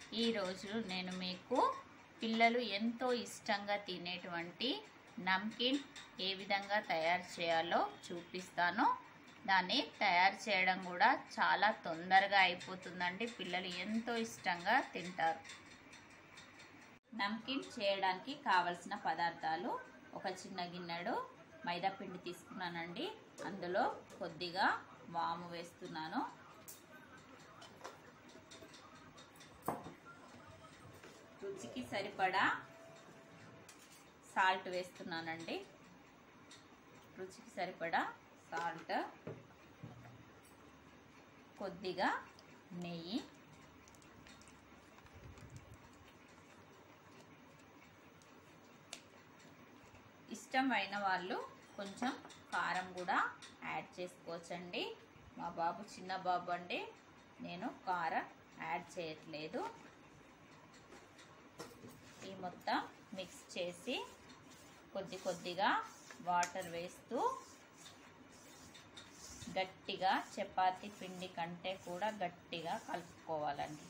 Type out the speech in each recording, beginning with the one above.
ఈరోజు నేను మీకు పిల్లలు ఎంతో ఇష్టంగా తినేటువంటి నమ్కిన్ ఏ విధంగా తయారు చేయాలో చూపిస్తాను దాన్ని తయారు చేయడం కూడా చాలా తొందరగా అయిపోతుందండి పిల్లలు ఎంతో ఇష్టంగా తింటారు నమ్కిన్ చేయడానికి కావలసిన పదార్థాలు ఒక చిన్న గిన్నెడు మైదా పిండి తీసుకున్నానండి అందులో కొద్దిగా వాము వేస్తున్నాను రుచికి సరిపడా సాల్ట్ వేస్తున్నానండి రుచికి సరిపడా సాల్ట్ కొద్దిగా నెయ్యి ఇష్టమైన వాళ్ళు కొంచెం కారం కూడా యాడ్ చేసుకోవచ్చండి మా బాబు చిన్న బాబు అండి నేను కారం యాడ్ చేయట్లేదు ఈ మొత్తం మిక్స్ చేసి కొద్ది కొద్దిగా వాటర్ వేస్తూ గట్టిగా చపాతి పిండి కంటే కూడా గట్టిగా కలుపుకోవాలండి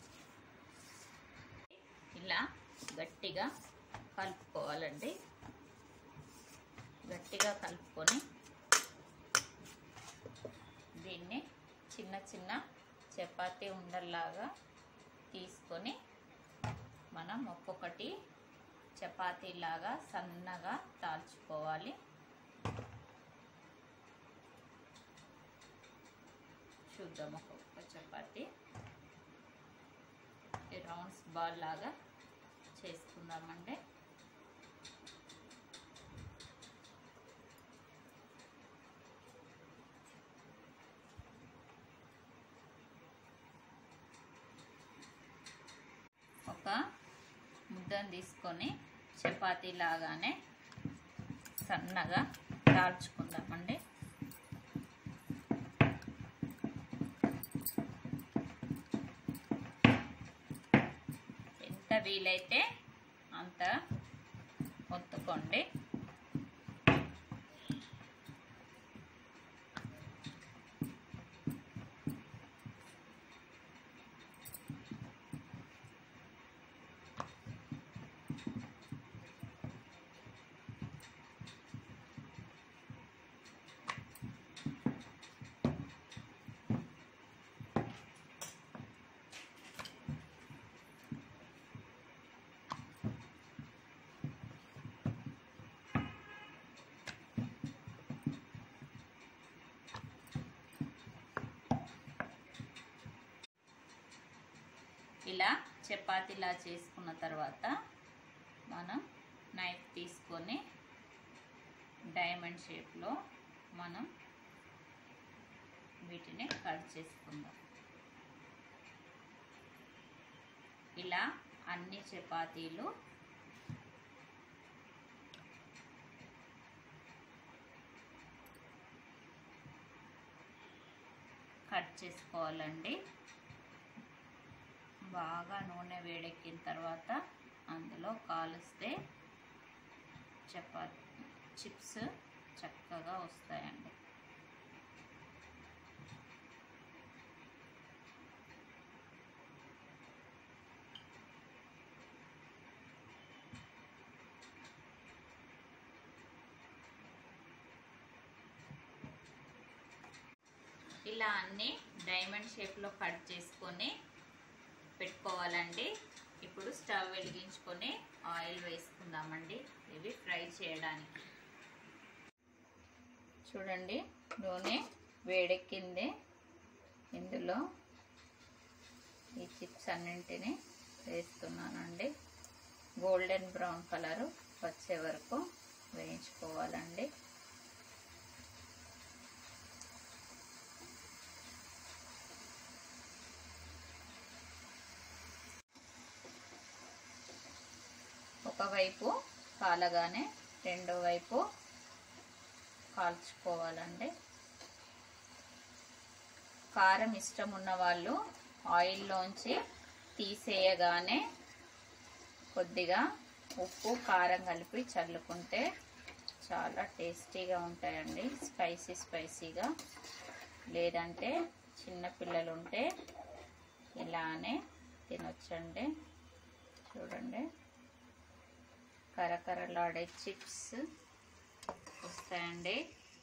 ఇలా గట్టిగా కలుపుకోవాలండి గట్టిగా కలుపుకొని దీన్ని చిన్న చిన్న చపాతీ ఉండల్లాగా తీసుకొని మనం ఒక్కొక్కటి చపాతీలాగా సన్నగా తాల్చుకోవాలి చూద్దాం ఒక్కొక్క చపాతీ రౌండ్స్ బాల్ లాగా చేసుకుందామండి ఒక ముద్దను తీసుకొని చపాతీ లాగానే సన్నగా కాల్చుకుందామండి ఎంత వీలైతే అంత ఒత్తుకోండి ఇలా చపాతీలా చేసుకున్న తర్వాత మనం నైఫ్ తీసుకొని డైమండ్ షేప్లో మనం వీటిని కట్ చేసుకుందాం ఇలా అన్ని చపాతీలు కట్ చేసుకోవాలండి బాగా నూనె వేడెక్కిన తర్వాత అందులో కాలుస్తే చపాతి చిప్స్ చక్కగా వస్తాయండి ఇలా అన్ని డైమండ్ షేప్లో కట్ చేసుకొని పెట్టుకోవాలండి ఇప్పుడు స్టవ్ వెలిగించుకొని ఆయిల్ వేసుకుందామండి ఇవి ఫ్రై చేయడానికి చూడండి నూనె వేడెక్కింది ఇందులో ఈ చిప్స్ అన్నింటినీ వేస్తున్నానండి గోల్డెన్ బ్రౌన్ కలరు వచ్చే వరకు వేయించుకోవాలండి ఒకవైపు కాలగానే రెండో వైపు కాల్చుకోవాలండి కారం ఇష్టం ఉన్న వాళ్ళు ఆయిల్లోంచి తీసేయగానే కొద్దిగా ఉప్పు కారం కలిపి చల్లుకుంటే చాలా టేస్టీగా ఉంటాయండి స్పైసీ స్పైసీగా లేదంటే చిన్న పిల్లలు ఉంటే ఇలానే తినొచ్చండి చూడండి కరకరలాడే చిప్స్ వస్తాయండి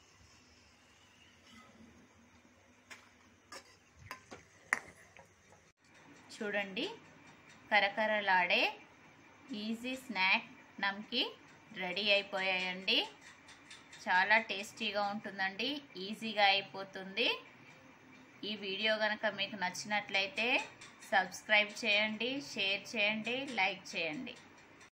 చూడండి కరకరలాడే ఈజీ స్నాక్ నమ్కి రెడీ అయిపోయాయండి చాలా టేస్టీగా ఉంటుందండి ఈజీగా అయిపోతుంది ఈ వీడియో కనుక మీకు నచ్చినట్లయితే సబ్స్క్రైబ్ చేయండి షేర్ చేయండి లైక్ చేయండి